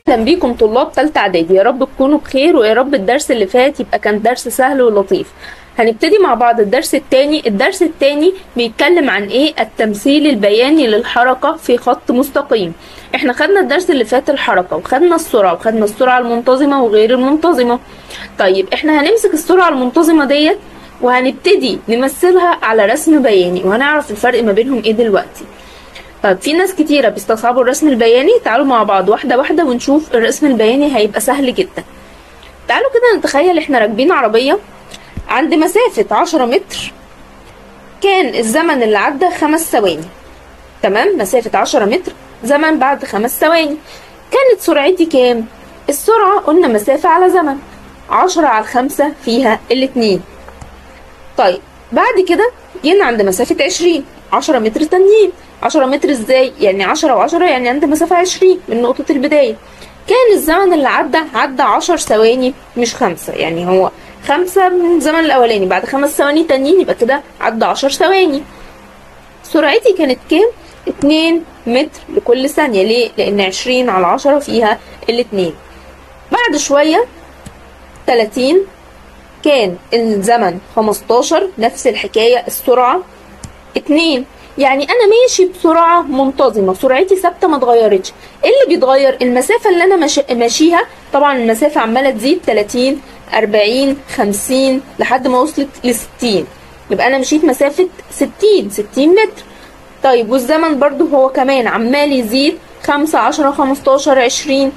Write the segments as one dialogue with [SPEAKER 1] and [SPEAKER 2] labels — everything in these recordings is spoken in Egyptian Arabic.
[SPEAKER 1] اهلا بيكم طلاب تالتة اعدادي يا رب تكونوا بخير ويا رب الدرس اللي فات يبقى كان درس سهل ولطيف هنبتدي مع بعض الدرس التاني الدرس التاني بيتكلم عن ايه التمثيل البياني للحركة في خط مستقيم احنا خدنا الدرس اللي فات الحركة وخدنا السرعة وخدنا السرعة المنتظمة وغير المنتظمة طيب احنا هنمسك السرعة المنتظمة ديت وهنبتدي نمثلها على رسم بياني وهنعرف الفرق ما بينهم ايه دلوقتي طيب في ناس كتيرة بيستصعبوا الرسم البياني تعالوا مع بعض واحدة واحدة ونشوف الرسم البياني هيبقى سهل جدا تعالوا كده نتخيل احنا راكبين عربية عند مسافة عشرة متر كان الزمن اللي عدى خمس ثواني تمام مسافة عشرة متر زمن بعد خمس ثواني كانت سرعتي كام السرعة قلنا مسافة على زمن عشرة على الخمسة فيها الاتنين طيب بعد كده جينا عند مسافة عشرين عشرة متر تانيين عشرة متر ازاي يعني عشرة وعشرة يعني عند مسافة عشرين من نقطة البداية كان الزمن اللي عدى عدى عشر ثواني مش خمسة يعني هو خمسة من الزمن الأولاني بعد خمس ثواني تانيين يبقى كده عدى عشر ثواني سرعتي كانت كام؟ اتنين متر لكل ثانية ليه؟ لأن عشرين على عشرة فيها الاتنين بعد شوية تلاتين كان الزمن خمستاشر نفس الحكاية السرعة اتنين يعني انا ماشي بسرعه منتظمه سرعتي ثابته ما اتغيرتش ايه اللي بيتغير المسافه اللي انا ماشي ماشيها طبعا المسافه عماله تزيد 30 40 50 لحد ما وصلت ل 60 يبقى انا مشيت مسافه 60 60 متر طيب والزمن برضو هو كمان عمال يزيد 5 10 15 20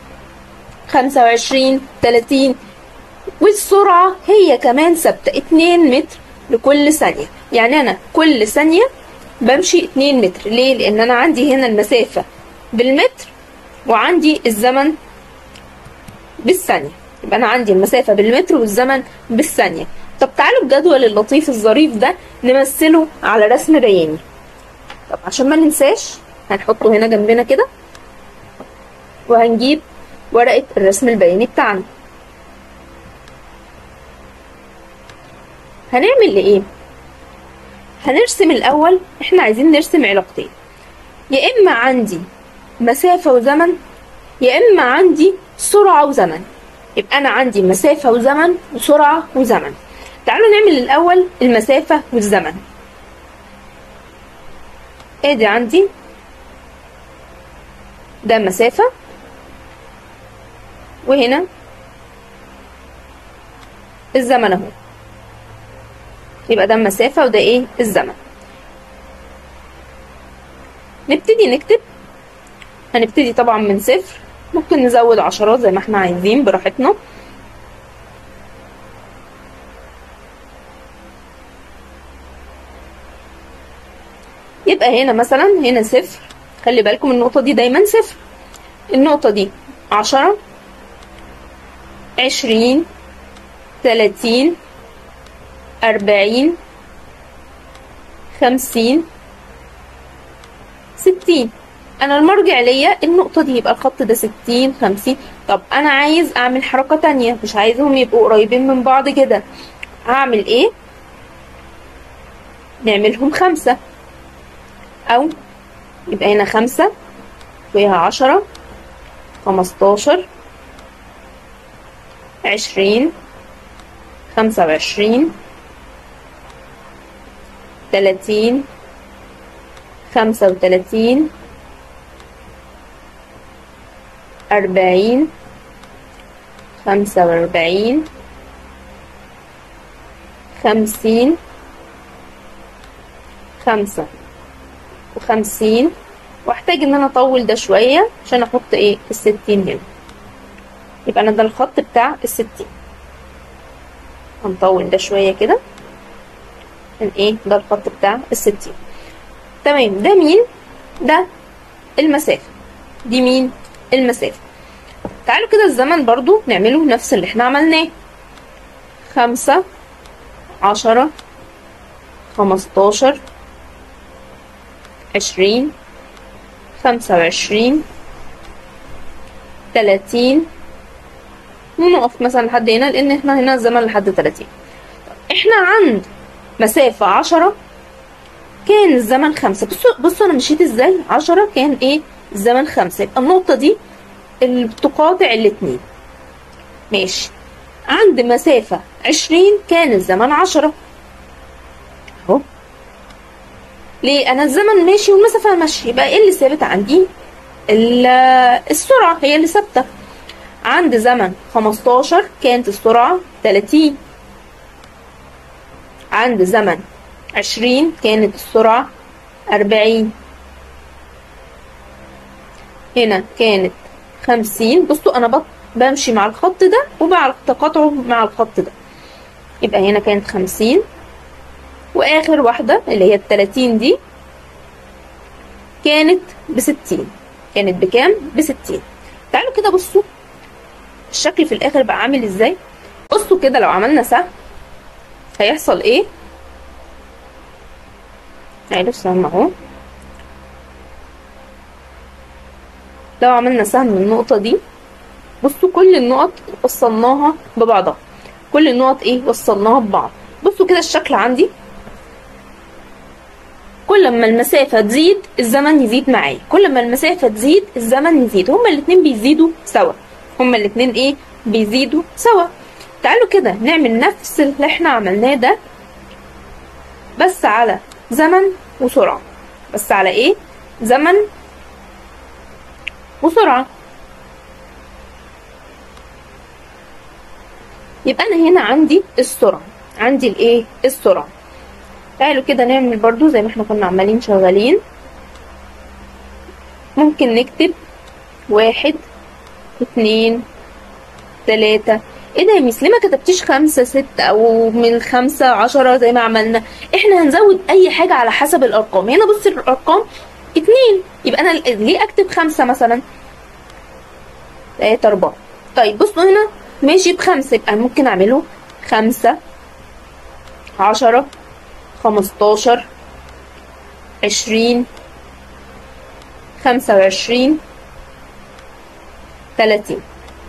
[SPEAKER 1] 25 30 والسرعه هي كمان ثابته 2 متر لكل ثانيه يعني انا كل ثانيه بمشي 2 متر ليه لان انا عندي هنا المسافة بالمتر وعندي الزمن بالثانية يبقى انا عندي المسافة بالمتر والزمن بالثانية طب تعالوا الجدول اللطيف الظريف ده نمثله على رسم بياني طب عشان ما ننساش هنحطه هنا جنبنا كده وهنجيب ورقة الرسم البياني بتاعنا هنعمل ايه هنرسم الأول احنا عايزين نرسم علاقتين يا إما عندي مسافة وزمن يا إما عندي سرعة وزمن يبقى أنا عندي مسافة وزمن وسرعة وزمن تعالوا نعمل الأول المسافة والزمن ادي عندي ده مسافة وهنا الزمن اهو يبقى ده المسافة وده ايه الزمن نبتدي نكتب هنبتدي طبعا من صفر ممكن نزود عشرات زي ما احنا عايزين براحتنا يبقى هنا مثلا هنا صفر خلي بالكم النقطة دي دايما صفر النقطة دي عشرة عشرين تلاتين أربعين خمسين ستين أنا المرجع ليا النقطة دي يبقى الخط ده ستين خمسين طب أنا عايز أعمل حركة تانية مش عايزهم يبقوا قريبين من بعض كده هعمل إيه؟ نعملهم خمسة أو يبقى هنا خمسة فيها عشرة خمستاشر عشرين خمسة وعشرين تلاتين خمسة وتلاتين أربعين خمسة وأربعين خمسين خمسة وخمسين واحتاج ان انا اطول ده شوية عشان احط ايه الستين هنا يبقى انا ده الخط بتاع الستين هنطول ده شوية كده عشان ايه ده الخط بتاع الستين تمام ده مين ده المسافة دي مين المسافة تعالوا كده الزمن برضو نعمله نفس اللي احنا عملناه خمسة عشرة خمستاشر عشرين خمسة وعشرين تلاتين ونقف مثلا لحد هنا لان احنا هنا الزمن لحد تلاتين احنا عند مسافة عشرة كان الزمن خمسة بصوا بصوا انا مشيت ازاي عشرة كان ايه الزمن خمسة يبقى النقطة دي اللي بتقاطع الاتنين ماشي عند مسافة عشرين كان الزمن عشرة اهو ليه انا الزمن ماشي والمسافة ماشية يبقى ايه اللي ثابت عندي ال- السرعة هي اللي ثابتة عند زمن 15 كانت السرعة 30 عند زمن 20 كانت السرعة 40 هنا كانت 50 بصوا انا بط- بمشي مع الخط ده وبعرف تقاطعه مع الخط ده يبقى هنا كانت 50 واخر واحدة اللي هي ال 30 دي كانت ب 60 كانت بكام؟ ب 60 تعالوا كده بصوا الشكل في الاخر بقى عامل ازاي بصوا كده لو عملنا سهم هيحصل ايه تعالوا السهم اهو لو عملنا سهم من النقطة دي بصوا كل النقط وصلناها ببعضها كل النقط ايه وصلناها ببعض بصوا كده الشكل عندي كل ما المسافة تزيد الزمن يزيد معايا كل ما المسافة تزيد الزمن يزيد هما الاتنين بيزيدوا سوا هما الاتنين ايه بيزيدوا سوا تعالوا كده نعمل نفس اللي احنا عملناه ده بس على زمن وسرعة بس على ايه زمن وسرعة يبقى انا هنا عندي السرعة عندي الايه السرعة تعالوا كده نعمل برضو زي ما احنا كنا عمالين شغالين ممكن نكتب واحد اتنين تلاتة ايه ده يا ميس ليه ما كتبتيش خمسة ستة او من خمسة عشرة زي ما عملنا احنا هنزود اي حاجة على حسب الارقام هنا بص الارقام اتنين يبقى انا ليه اكتب خمسة مثلا تلاتة اربعة طيب بصوا هنا ماشي بخمسة يبقى ممكن اعمله خمسة عشرة خمستاشر عشرين خمسة وعشرين تلاتين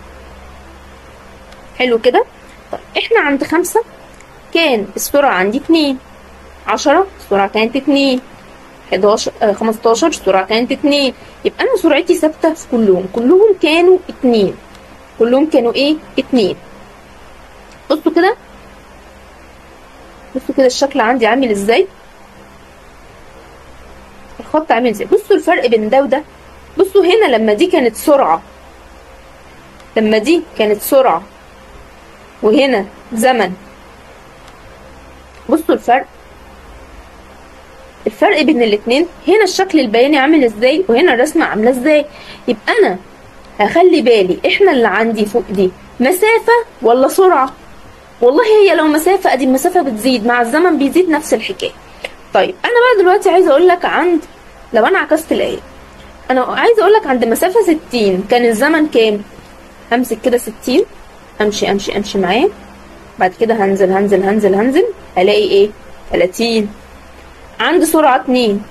[SPEAKER 1] حلو كده طيب احنا عند خمسة كان السرعة عندي اتنين عشرة السرعة كانت اتنين حداشر آه خمستاشر السرعة كانت اتنين يبقى أنا سرعتي ثابتة في كلهم كلهم كانوا اتنين كلهم كانوا ايه اتنين بصوا كده بصوا كده الشكل عندي عامل ازاي الخط عامل ازاي بصوا الفرق بين ده وده بصوا هنا لما دي كانت سرعة لما دي كانت سرعة وهنا زمن بصوا الفرق الفرق بين الاتنين هنا الشكل البياني عامل ازاي وهنا الرسمة عاملة ازاي يبقى انا هخلي بالي احنا اللي عندي فوق دي مسافة ولا سرعة والله هي لو مسافة ادي المسافة بتزيد مع الزمن بيزيد نفس الحكاية طيب انا بقى دلوقتي عايزة اقول لك عند لو انا عكست الايه انا عايزة اقول لك عند مسافة 60 كان الزمن كام همسك كده 60 امشي امشي امشي معاه بعد كده هنزل هنزل هنزل هنزل الاقي ايه 30 عند سرعة 2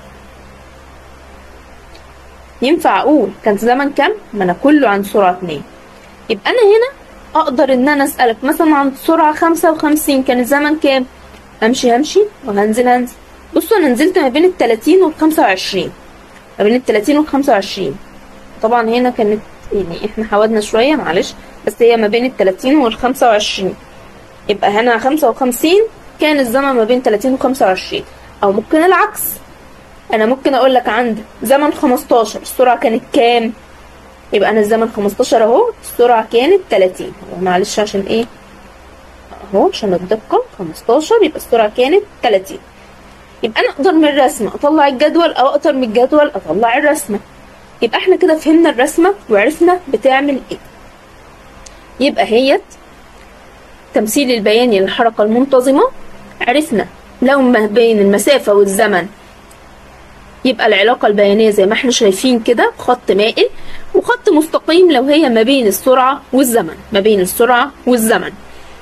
[SPEAKER 1] ينفع اقول كان زمن كام ما انا كله عند سرعة 2 يبقى انا هنا اقدر ان انا اسالك مثلا عند سرعه 55 كان الزمن كام امشي همشي وهنزل هنزل بصوا انا نزلت ما بين ال 30 وال 25 ما بين ال 30 وال 25 طبعا هنا كانت يعني احنا حاولنا شويه معلش بس هي ما بين ال 30 وال 25 يبقى هنا 55 كان الزمن ما بين 30 و 25 او ممكن العكس انا ممكن اقول لك عند زمن 15 السرعه كانت كام يبقى انا الزمن 15 اهو السرعه كانت 30 معلش عشان ايه اهو عشان الدقه 15 يبقى السرعه كانت 30 يبقى انا اقدر من الرسمه اطلع الجدول او اقدر من الجدول اطلع الرسمه يبقى احنا كده فهمنا الرسمه وعرفنا بتعمل ايه يبقى هي التمثيل البياني للحركه المنتظمه عرفنا لو ما بين المسافه والزمن يبقى العلاقة البيانية زي ما احنا شايفين كده خط مائل وخط مستقيم لو هي ما بين السرعة والزمن ما بين السرعة والزمن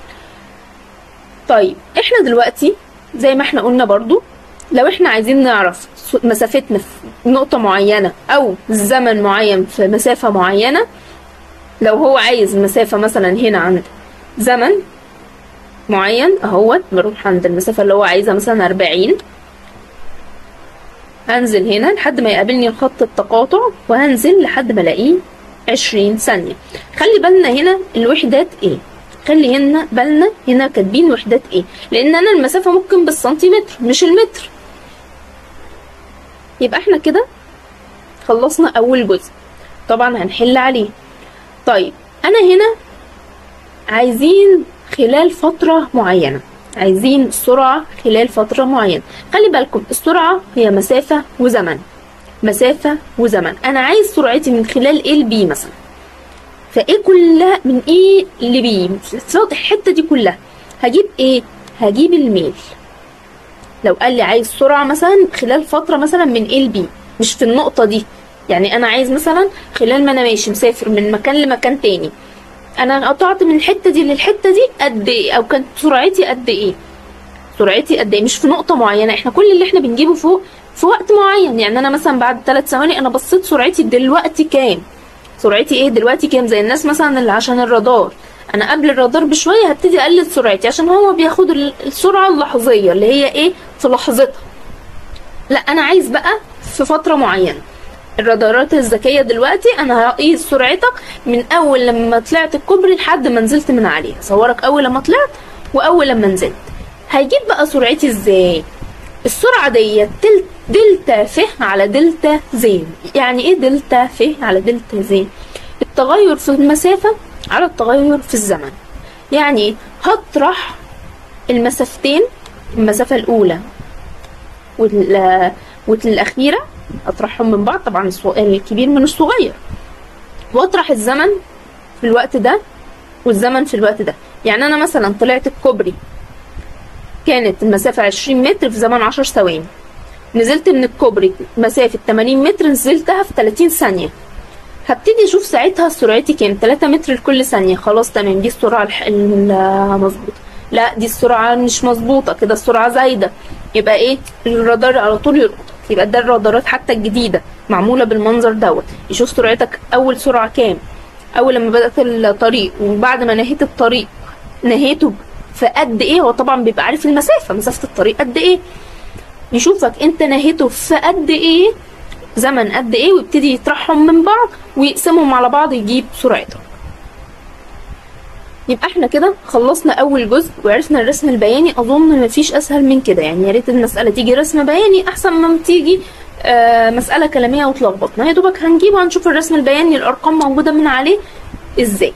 [SPEAKER 1] طيب احنا دلوقتي زي ما احنا قلنا برضو لو احنا عايزين نعرف مسافتنا في نقطة معينة او زمن معين في مسافة معينة لو هو عايز مسافة مثلا هنا عند زمن معين اهوت بروح عند المسافة اللي هو عايزها مثلا 40 هنزل هنا لحد ما يقابلني خط التقاطع وهنزل لحد ما الاقيه 20 ثانية خلي بالنا هنا الوحدات ايه خلي هنا بالنا هنا كاتبين وحدات ايه لان انا المسافة ممكن بالسنتيمتر مش المتر يبقى احنا كده خلصنا اول جزء طبعا هنحل عليه طيب انا هنا عايزين خلال فترة معينة عايزين السرعة خلال فترة معينة خلي بالكم السرعة هي مسافة وزمن مسافة وزمن أنا عايز سرعتي من خلال A ل B مثلا فإيه كلها من A ل B الحتة دي كلها هجيب إيه؟ هجيب الميل لو قال لي عايز سرعة مثلا خلال فترة مثلا من A ل B مش في النقطة دي يعني أنا عايز مثلا خلال ما أنا ماشي مسافر من مكان لمكان تاني انا قطعت من الحته دي للحته دي قد ايه او كانت سرعتي قد ايه سرعتي قد ايه مش في نقطه معينه احنا كل اللي احنا بنجيبه فوق في وقت معين يعني انا مثلا بعد ثلاث ثواني انا بصيت سرعتي دلوقتي كام سرعتي ايه دلوقتي كام زي الناس مثلا اللي عشان الرادار انا قبل الرادار بشويه هبتدي اقلل سرعتي عشان هو بياخد السرعه اللحظيه اللي هي ايه في لحظتها لا انا عايز بقى في فتره معينه الرادارات الذكيه دلوقتي انا هقيس سرعتك من اول لما طلعت الكوبري لحد ما نزلت من عليه صورك اول لما طلعت واول لما نزلت هيجيب بقى سرعتي ازاي السرعه ديت دلتا ف على دلتا زين يعني ايه دلتا ف على دلتا زين التغير في المسافه على التغير في الزمن يعني هطرح المسافتين المسافه الاولى والاخيره اطرحهم من بعض طبعا الكبير من الصغير واطرح الزمن في الوقت ده والزمن في الوقت ده يعني انا مثلا طلعت الكوبري كانت المسافة 20 متر في زمن 10 ثواني نزلت من الكوبري مسافة 80 متر نزلتها في 30 ثانية هبتدي اشوف ساعتها سرعتي كام 3 متر لكل ثانية خلاص تمام دي السرعة المظبوطة لا دي السرعة مش مظبوطة كده السرعة زايدة يبقى ايه الرادار على طول يلقط يبقى ده الرادارات حتى الجديدة معمولة بالمنظر دوت يشوف سرعتك أول سرعة كام أول لما بدأت الطريق وبعد ما نهيت الطريق نهيته في قد إيه هو طبعا بيبقى عارف المسافة مسافة الطريق قد إيه يشوفك أنت نهيته في قد إيه زمن قد إيه ويبتدي يطرحهم من بعض ويقسمهم على بعض يجيب سرعتك يبقى احنا كده خلصنا اول جزء وعرفنا الرسم البياني اظن مفيش اسهل من كده يعني يا ريت المساله تيجي رسم بياني احسن ما تيجي آه مساله كلاميه وتلخبطنا يا دوبك هنجيب وهنشوف الرسم البياني الارقام موجوده من عليه ازاي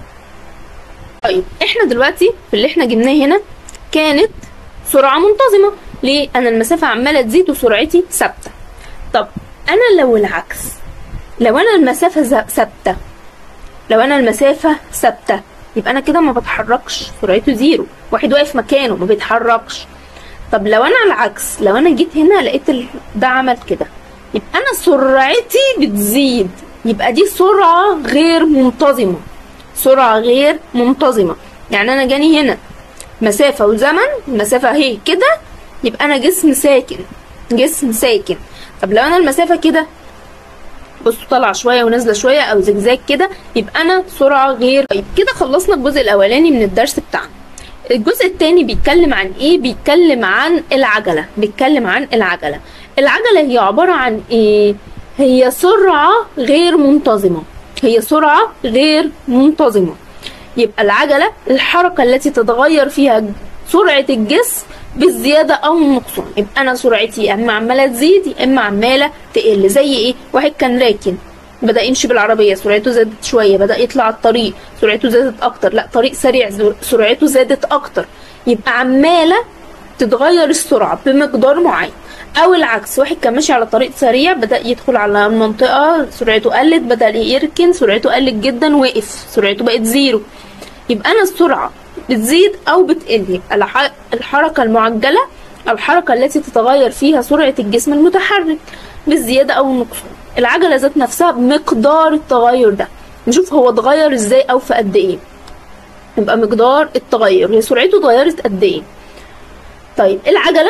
[SPEAKER 1] طيب احنا دلوقتي في اللي احنا جبناه هنا كانت سرعه منتظمه ليه انا المسافه عماله تزيد وسرعتي ثابته طب انا لو العكس لو انا المسافه ثابته لو انا المسافه ثابته يبقى انا كده ما بتحركش سرعته زيرو واحد واقف مكانه ما بيتحركش طب لو انا العكس لو انا جيت هنا لقيت ده عمل كده يبقى انا سرعتي بتزيد يبقى دي سرعة غير منتظمة سرعة غير منتظمة يعني انا جاني هنا مسافة وزمن المسافة اهي كده يبقى انا جسم ساكن جسم ساكن طب لو انا المسافة كده بصوا طالعه شويه ونازله شويه او زجزاج كده يبقى انا سرعه غير طيب كده خلصنا الجزء الاولاني من الدرس بتاعنا الجزء الثاني بيتكلم عن ايه بيتكلم عن العجله بيتكلم عن العجله العجله هي عباره عن ايه هي سرعه غير منتظمه هي سرعه غير منتظمه يبقى العجله الحركه التي تتغير فيها سرعه الجسم بالزيادة أو النقصان يبقى أنا سرعتي يا إما عمالة تزيد يا إما عمالة تقل زي إيه واحد كان راكن بدأ يمشي بالعربية سرعته زادت شوية بدأ يطلع الطريق سرعته زادت أكتر لا طريق سريع سرعته زادت أكتر يبقى عمالة تتغير السرعة بمقدار معين أو العكس واحد كان ماشي على طريق سريع بدأ يدخل على منطقة سرعته قلت بدأ يركن سرعته قلت جدا وقف سرعته بقت زيرو يبقى أنا السرعة بتزيد أو بتقل يبقى الحركة المعجلة الحركة التي تتغير فيها سرعة الجسم المتحرك بالزيادة أو النقصان العجلة ذات نفسها بمقدار التغير ده نشوف هو اتغير ازاي أو في قد ايه يبقى مقدار التغير هي سرعته اتغيرت قد ايه طيب العجلة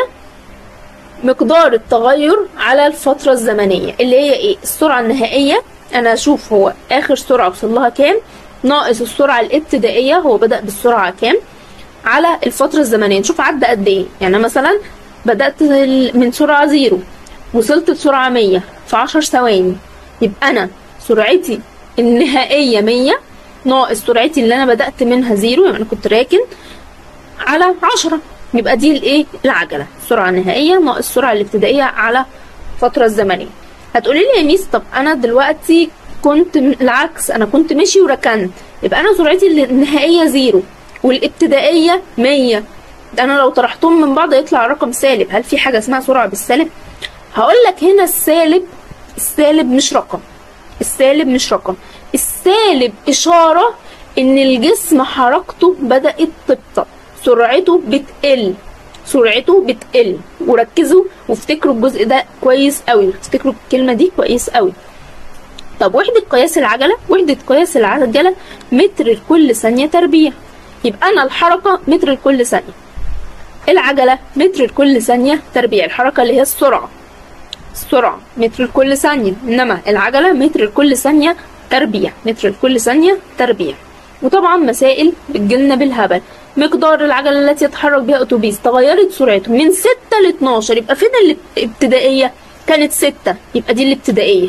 [SPEAKER 1] مقدار التغير على الفترة الزمنية اللي هي ايه السرعة النهائية انا اشوف هو اخر سرعة وصل لها كام ناقص السرعة الابتدائية هو بدأ بالسرعة كام على الفترة الزمنية نشوف عدى قد ايه يعني مثلا بدأت من سرعة زيرو وصلت لسرعة مية في عشر ثواني يبقى أنا سرعتي النهائيه 100 ناقص سرعتي اللي انا بدات منها زيرو يعني انا كنت راكن على 10 يبقى دي الايه العجله السرعه النهائيه ناقص السرعه الابتدائيه على الفتره الزمنيه هتقولي لي يا ميس طب انا دلوقتي كنت م- العكس انا كنت ماشي وركنت يبقى انا سرعتي النهائيه زيرو والابتدائيه 100 ده انا لو طرحتهم من بعض يطلع رقم سالب هل في حاجه اسمها سرعه بالسالب هقول لك هنا السالب السالب مش رقم السالب مش رقم السالب اشاره ان الجسم حركته بدات تبطأ سرعته بتقل سرعته بتقل وركزوا وافتكروا الجزء ده كويس قوي افتكروا الكلمه دي كويس قوي طب وحدة قياس العجلة وحدة قياس العجلة متر لكل ثانية تربيع يبقى أنا الحركة متر لكل ثانية العجلة متر لكل ثانية تربيع الحركة اللي هي السرعة السرعة متر لكل ثانية إنما العجلة متر لكل ثانية تربيع متر لكل ثانية تربيع وطبعا مسائل بتجيلنا بالهبل مقدار العجلة التي يتحرك بها أتوبيس تغيرت سرعته من 6 ل 12 يبقى فين الابتدائية؟ كانت 6 يبقى دي الابتدائية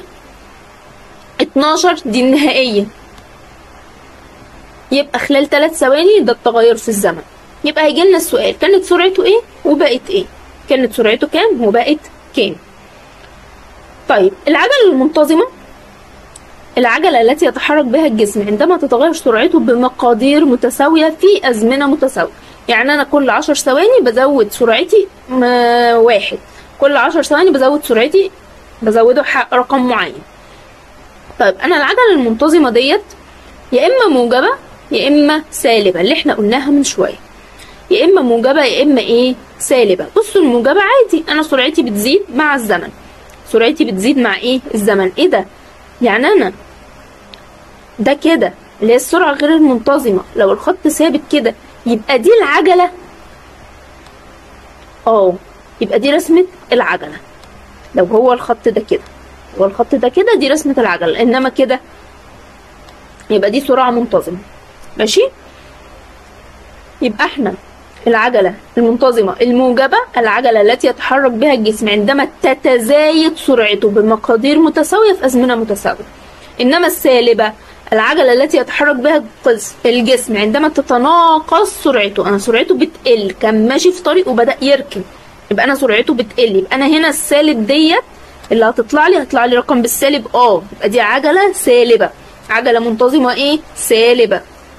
[SPEAKER 1] 12 دي النهائية يبقى خلال 3 ثواني ده التغير في الزمن يبقى هيجي لنا السؤال كانت سرعته ايه وبقت ايه كانت سرعته كام وبقت كام طيب العجلة المنتظمة العجلة التي يتحرك بها الجسم عندما تتغير سرعته بمقادير متساوية في أزمنة متساوية يعني أنا كل عشر ثواني بزود سرعتي م- واحد كل عشر ثواني بزود سرعتي بزوده ح- رقم معين طيب أنا العجلة المنتظمة ديت يا إما موجبة يا إما سالبة اللي احنا قلناها من شوية يا إما موجبة يا إما إيه سالبة بصوا الموجبة عادي أنا سرعتي بتزيد مع الزمن سرعتي بتزيد مع إيه الزمن إيه ده يعني أنا ده كده اللي هي السرعة غير المنتظمة لو الخط ثابت كده يبقى دي العجلة اه يبقى دي رسمة العجلة لو هو الخط ده كده هو الخط ده كده دي رسمة العجلة انما كده يبقى دي سرعة منتظمة ماشي يبقى احنا العجلة المنتظمة الموجبة العجلة التي يتحرك بها الجسم عندما تتزايد سرعته بمقادير متساوية في أزمنة متساوية إنما السالبة العجلة التي يتحرك بها القز- الجسم عندما تتناقص سرعته أنا سرعته بتقل كان ماشي في طريق وبدأ يركن يبقى أنا سرعته بتقل يبقى أنا هنا السالب ديت اللي هتطلع لي هتطلع لي رقم بالسالب اه يبقى دي عجلة سالبة عجلة منتظمة ايه سالبة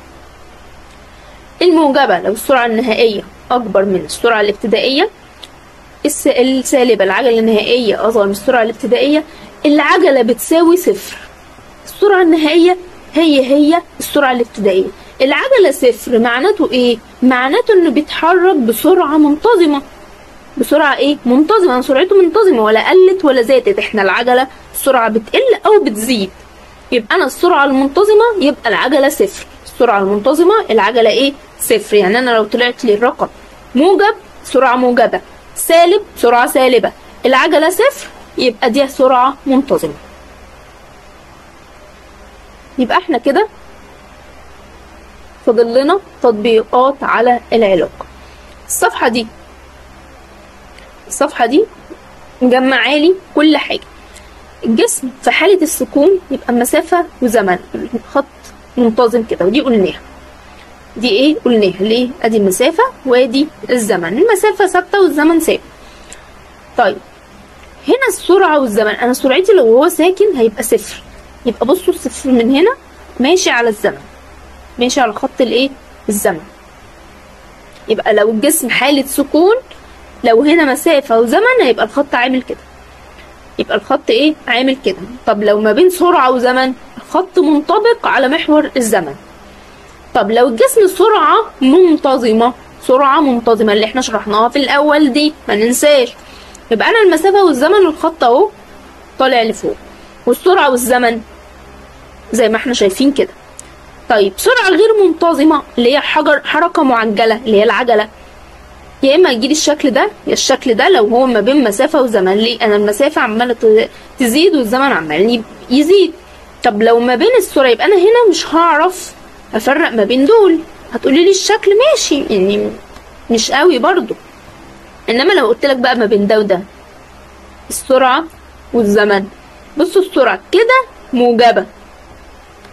[SPEAKER 1] الموجبة لو السرعة النهائية أكبر من السرعة الابتدائية الس- السالبة العجلة النهائية أصغر من السرعة الابتدائية العجلة بتساوي صفر السرعة النهائية هي هي السرعة الابتدائية العجلة صفر معناته ايه؟ معناته انه بيتحرك بسرعة منتظمة بسرعة ايه؟ منتظمة يعني سرعته منتظمة ولا قلت ولا زادت احنا العجلة السرعة بتقل او بتزيد يبقى انا السرعة المنتظمة يبقى العجلة صفر السرعة المنتظمة العجلة ايه؟ صفر يعني انا لو طلعت لي الرقم موجب سرعة موجبة سالب سرعة سالبة العجلة صفر يبقى دي سرعة منتظمة يبقى احنا كده فاضل لنا تطبيقات على العلاقة الصفحة دي الصفحة دي مجمعة لي كل حاجة الجسم في حالة السكون يبقى مسافة وزمن خط منتظم كده ودي قلناها دي ايه قلناها ليه ادي المسافة وادي الزمن المسافة ثابتة والزمن ثابت طيب هنا السرعة والزمن انا سرعتي لو هو ساكن هيبقى صفر يبقى بصوا الصفر من هنا ماشي على الزمن ماشي على خط الايه الزمن يبقى لو الجسم حالة سكون لو هنا مسافة وزمن هيبقى الخط عامل كده يبقى الخط ايه عامل كده طب لو ما بين سرعة وزمن الخط منطبق على محور الزمن طب لو الجسم سرعة منتظمة سرعة منتظمة اللي احنا شرحناها في الأول دي ما ننساش يبقى أنا المسافة والزمن الخط أهو طالع لفوق والسرعة والزمن زي ما احنا شايفين كده طيب سرعة غير منتظمة اللي هي حجر حركة معجلة اللي هي العجلة يا اما يجيلي الشكل ده يا الشكل ده لو هو ما بين مسافة وزمن ليه انا المسافة عمالة ت- تزيد والزمن عمال ي- يزيد طب لو ما بين السرعة يبقى انا هنا مش هعرف افرق ما بين دول هتقولي لي الشكل ماشي يعني مش قوي برضو انما لو قلت لك بقى ما بين ده وده السرعة والزمن بصوا السرعة كده موجبة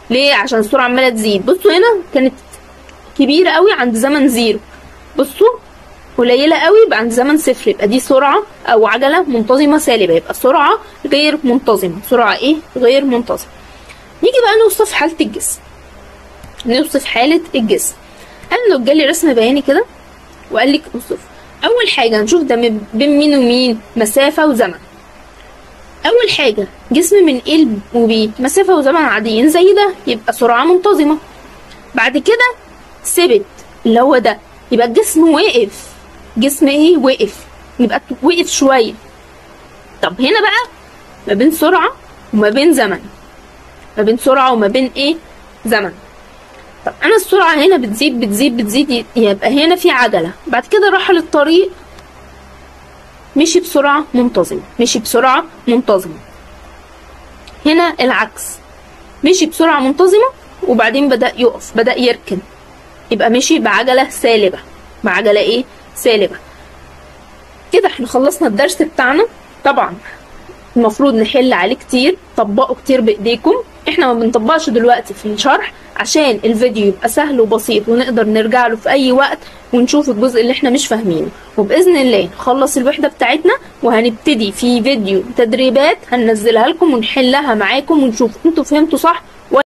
[SPEAKER 1] ليه عشان السرعه عماله تزيد بصوا هنا كانت كبيره قوي عند زمن زيرو بصوا قليله قوي يبقى عند زمن صفر يبقى دي سرعه او عجله منتظمه سالبه يبقى سرعه غير منتظمه سرعه ايه غير منتظمه نيجي بقى نوصف حاله الجسم نوصف حاله الجسم قال لو جالي رسم بياني كده وقال لك اوصف اول حاجه نشوف ده من- بين مين ومين مسافه وزمن اول حاجه جسم من A وبي مسافه وزمن عاديين زي ده يبقى سرعه منتظمه بعد كده ثبت اللي هو ده يبقى الجسم وقف جسم ايه وقف يبقى وقف شويه طب هنا بقى ما بين سرعه وما بين زمن ما بين سرعه وما بين ايه زمن طب انا السرعه هنا بتزيد بتزيد بتزيد يبقى هنا في عجله بعد كده راح للطريق مشي بسرعه منتظمه مشي بسرعه منتظمه هنا العكس مشي بسرعه منتظمه وبعدين بدا يقف بدا يركن يبقى مشي بعجله سالبه بعجله ايه سالبه كده احنا خلصنا الدرس بتاعنا طبعا المفروض نحل عليه كتير طبقوا كتير بايديكم احنا ما بنطبقش دلوقتي في الشرح عشان الفيديو يبقى سهل وبسيط ونقدر نرجع له في اي وقت ونشوف الجزء اللي احنا مش فاهمينه وباذن الله نخلص الوحده بتاعتنا وهنبتدي في فيديو تدريبات هننزلها لكم ونحلها معاكم ونشوف انتوا فهمتوا صح